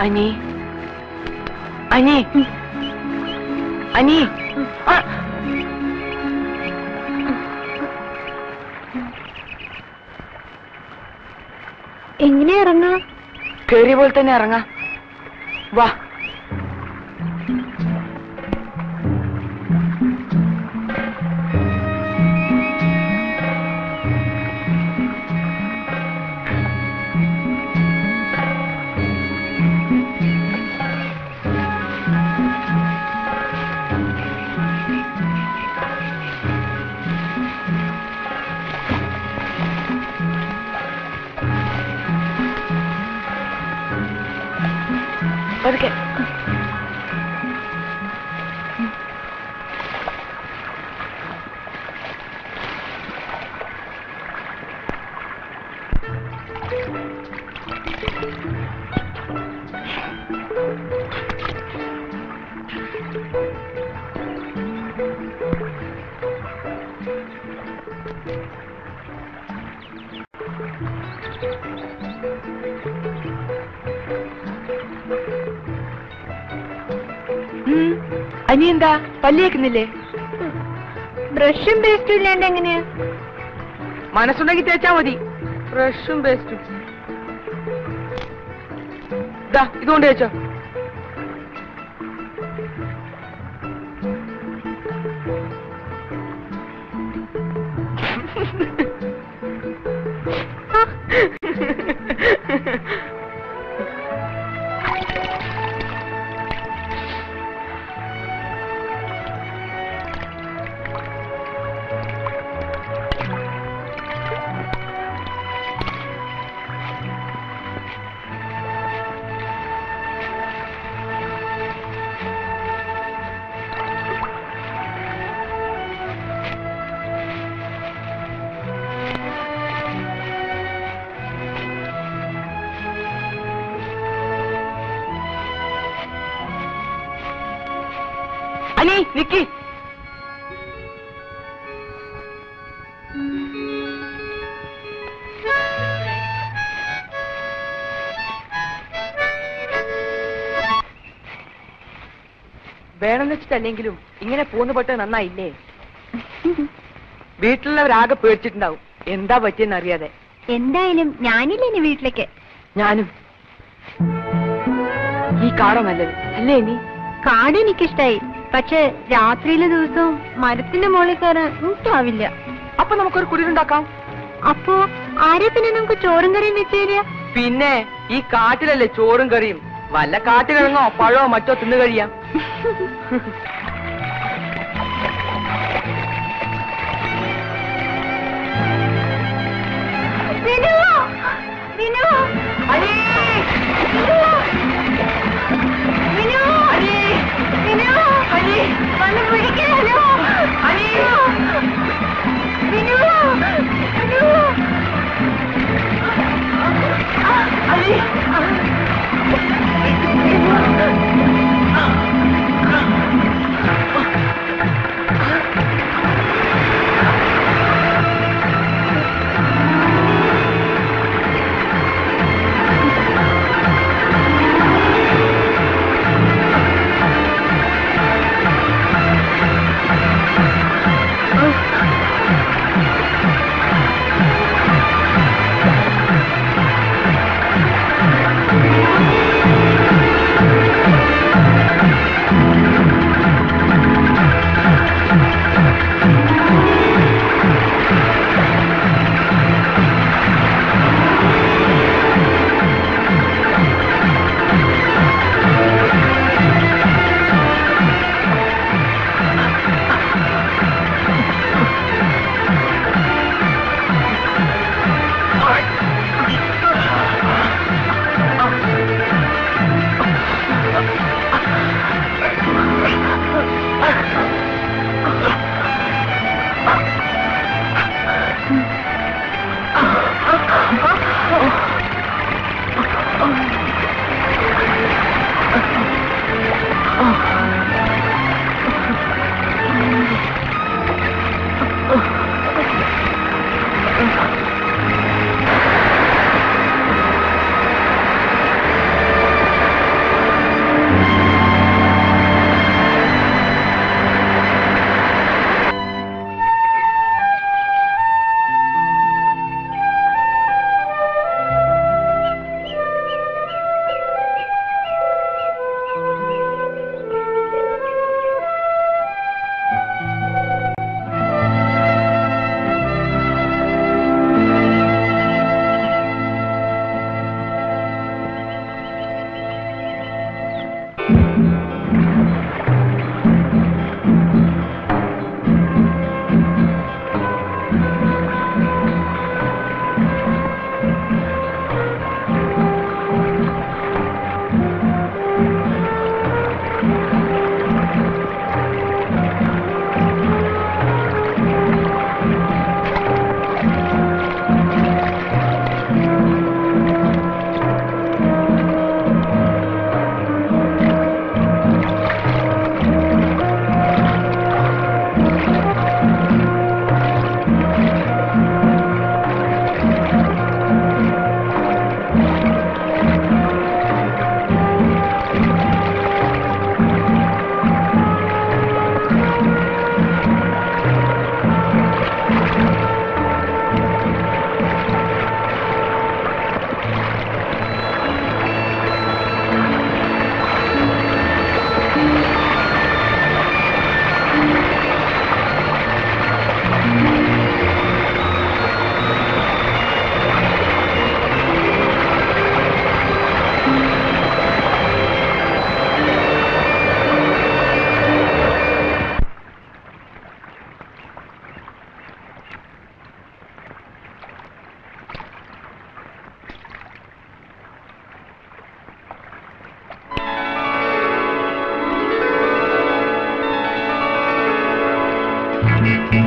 അനി അനി അനി ആ, എങ്ങനെ ഇറങ്ങാം കേറിയ പോലെ തന്നെ ഇറങ്ങാം വാ പതുക്കെ ഉം. അനി എന്താ പല്ല് കേൾക്കുന്നില്ലേ ബ്രഷും പേസ്റ്റും ഇല്ലാണ്ട് എങ്ങനെയാ മനസ്സുണ്ടെങ്കിൽ തേച്ചാ മതി ബ്രഷും പേസ്റ്റും ഇതാ ഇതുകൊണ്ട് തേച്ചോ അനി നിക്കി വേണമെന്ന് വെച്ചിട്ടല്ലെങ്കിലും ഇങ്ങനെ പോന്നു പെട്ട് നന്നായില്ലേ വീട്ടിലുള്ളവരാകെ പേടിച്ചിട്ടുണ്ടാവും എന്താ പറ്റിയെന്ന് അറിയാതെ എന്തായാലും ഞാനില്ല ഇനി വീട്ടിലേക്ക് ഞാനും ഈ കാടോ നല്ലത് അല്ലേ ഇനി കാട് എനിക്കിഷ്ടായി പക്ഷെ രാത്രിയിലെ ദിവസവും മരത്തിന്റെ മുകളിൽ കയറാൻ എനിക്കാവില്ല അപ്പൊ നമുക്കൊരു കുടിലുണ്ടാക്കാം അപ്പോ ആരെ പിന്നെ നമുക്ക് ചോറും കറിയും വെച്ച് തരിക പിന്നെ ഈ കാട്ടിലല്ലേ ചോറും കറിയും വല്ല കാട്ടുകിഴങ്ങോ പഴമോ മറ്റോ തിന്നു കഴിയാം വിനു! വിനു! അനി! വിനു! അനി! വിനു! അനി! വന്ന് പിടിക്ക് വിനു! അനി! വിനു! വിനു! അനി! വിനു!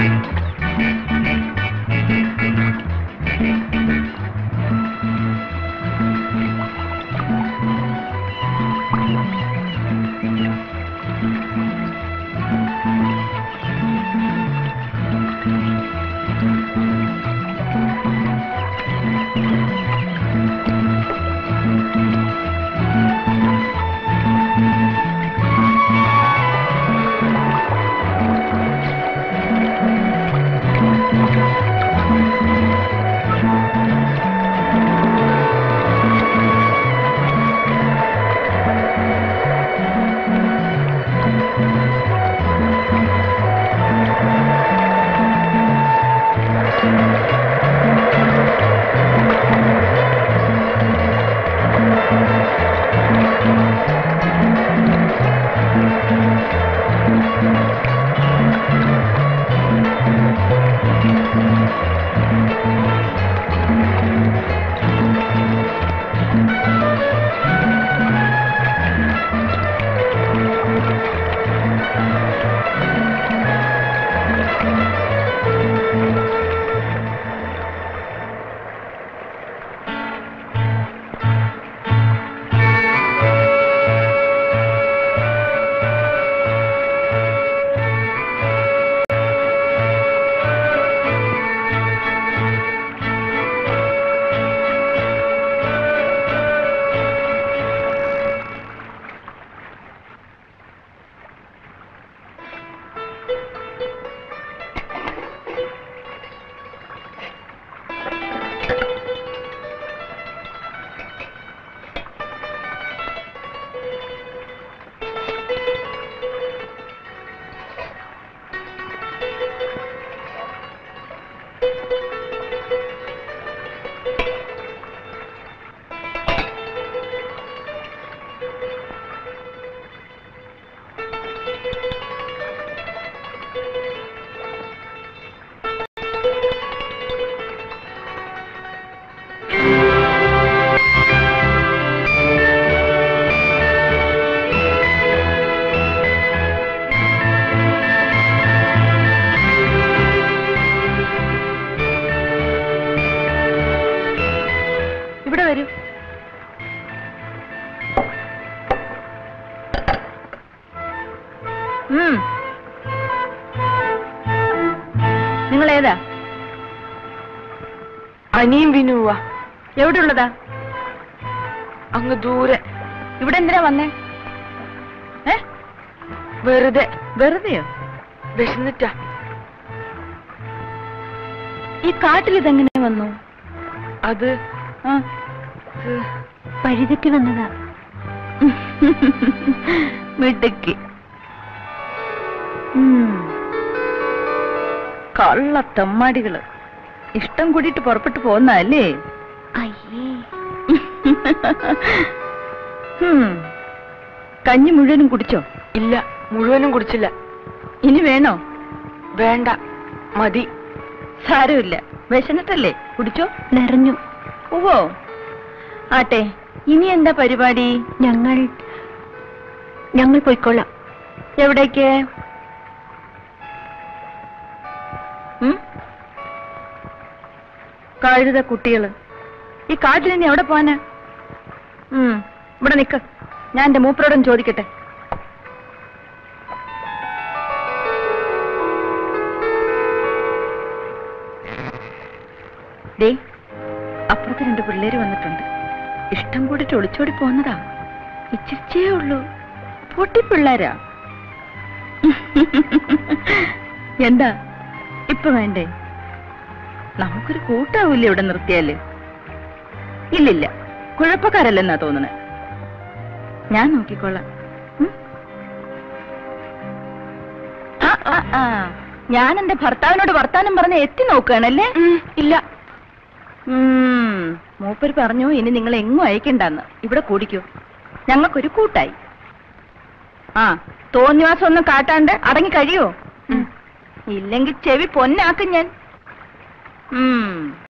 ഇവിടെ വരൂ ഉം. നിങ്ങൾ ഏതാ അനിയും വിനുവാ എവിടെ ഉള്ളതാ അങ്ങ് ദൂരെ ഇവിടെ എന്തിനാ വന്നേ ഏ വെറുതെ വെറുതെയോ വിശന്നിട്ടാ ഈ കാട്ടിൽ ഇതെങ്ങനെ വന്നു അത് ആ ഇത് പഴുതൊക്കെ വന്നതാ മിടുക്കി ഉം. കള്ള തെമ്മാടികള് ഇഷ്ടം കൂടിയിട്ട് പുറപ്പെട്ടു പോന്നല്ലേ അയ്യേ കഞ്ഞി മുഴുവനും കുടിച്ചോ ഇല്ല മുഴുവനും കുടിച്ചില്ല ഇനി വേണോ വേണ്ട മതി സാരമില്ല വിശന്നിട്ടല്ലേ കുടിച്ചോ നിറഞ്ഞു ഓഹോ ആട്ടെ ഇനി എന്താ പരിപാടി ഞങ്ങൾ ഞങ്ങൾ പോയിക്കൊള്ളാം എവിടേക്ക് ഉം? കഴുത കുട്ടികള് ഈ കാട്ടിൽ ഇനി എവിടെ പോവാനാ ഉം, ഇവിടെ നിക്ക് ഞാൻ എന്റെ മൂപ്പരോടും ചോദിക്കട്ടെ ദേ അപ്പുറത്ത് രണ്ട് പിള്ളേര് വന്നിട്ടുണ്ട് ഇഷ്ടം കൂടിട്ട് ഒളിച്ചോടി പോന്നതാ ഇച്ചിരിച്ചേ ഉള്ളൂ പൊട്ടിപ്പിള്ളേരാ എന്താ ഇപ്പൊ വേണ്ടേ നമുക്കൊരു കൂട്ടാവൂല്ലേ ഇവിടെ നിർത്തിയാല് ഇല്ലില്ല കുഴപ്പക്കാരല്ലെന്നാ തോന്നണേ ഞാൻ നോക്കിക്കൊള്ളാം ഉം? ആ, ആ, ആ. ഞാൻ എന്റെ ഭർത്താവിനോട് വർത്താനം പറഞ്ഞ് എത്തി നോക്കുകയാണല്ലേ ഇല്ല ഉം. മൂപ്പര് പറഞ്ഞു ഇനി നിങ്ങൾ എങ്ങും അയക്കണ്ടെന്ന് ഇവിടെ കൂടിക്കൂ ഞങ്ങൾക്കൊരു കൂട്ടായി ആ തോന്നിവാസം ഒന്നും കാട്ടാണ്ട് അടങ്ങി കഴിയോ ഇല്ലെങ്കിൽ ചെവി പൊന്നാക്കും ഞാൻ ഉം